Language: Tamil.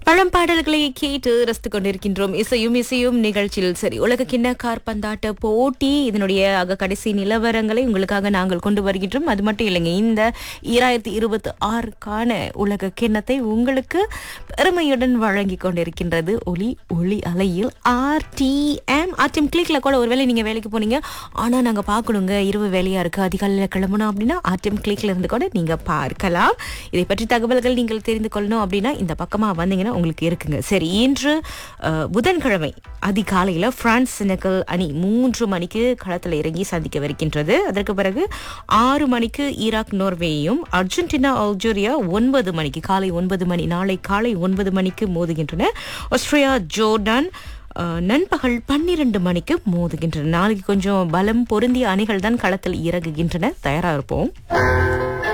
பழம்பாடல்களை கேட்டு ரசித்துக் கொண்டிருக்கின்றோம் இசையும் இசையும் நிகழ்ச்சியில் சரி உலக கிண்ண கார்பந்தாட்ட போட்டி இதனுடைய ஆக கடைசி நிலவரங்களை உங்களுக்காக நாங்கள் கொண்டு வருகின்றோம் அது மட்டும் இல்லைங்க இந்த ஈராயிரத்தி இருபத்தி ஆறுக்கான உலக கிண்ணத்தை உங்களுக்கு பெருமையுடன் வழங்கி கொண்டிருக்கின்றது ஒளி ஒளி அலையில் ஆர்டிஎம் ஆர்டிஎம் கிளிக்ல கூட ஒருவேளை நீங்க வேலைக்கு போனீங்க ஆனா நாங்க பார்க்கணுங்க இரவு வேலையா இருக்கு அதிகாலையில் கிளம்பணும் அப்படின்னா ஆர்டிஎம் கிளிக்ல இருந்து கூட நீங்க பார்க்கலாம் இதை பற்றி தகவல்கள் நீங்கள் தெரிந்து கொள்ளணும் அப்படின்னா இந்த பக்கமா வந்தீங்கன்னா உங்களுக்கு இருக்குங்க சரி இன்று அஹ், புதன்கிழமை அதிகாலையில பிரான்ஸ் செனகல் அணி மூன்று மணிக்கு களத்தில் இறங்கி சந்திக்கவிருக்கின்றது அதற்கு பிறகு ஆறு மணிக்கு ஈராக் நோர்வேயையும் அர்ஜென்டினா அல்ஜீரியா ஒன்பது மணிக்கு காலை ஒன்பது மணி நாளை காலை ஒன்பது மணிக்கு மோதுகின்றன ஆஸ்திரேலியா ஜோர்டான் அஹ், நண்பகல் பன்னிரண்டு மணிக்கு மோதுகின்றன நாளைக்கு கொஞ்சம் பலம் பொருந்திய அணிகள் தான் களத்தில் இறங்குகின்றன தயாரா இருப்போம்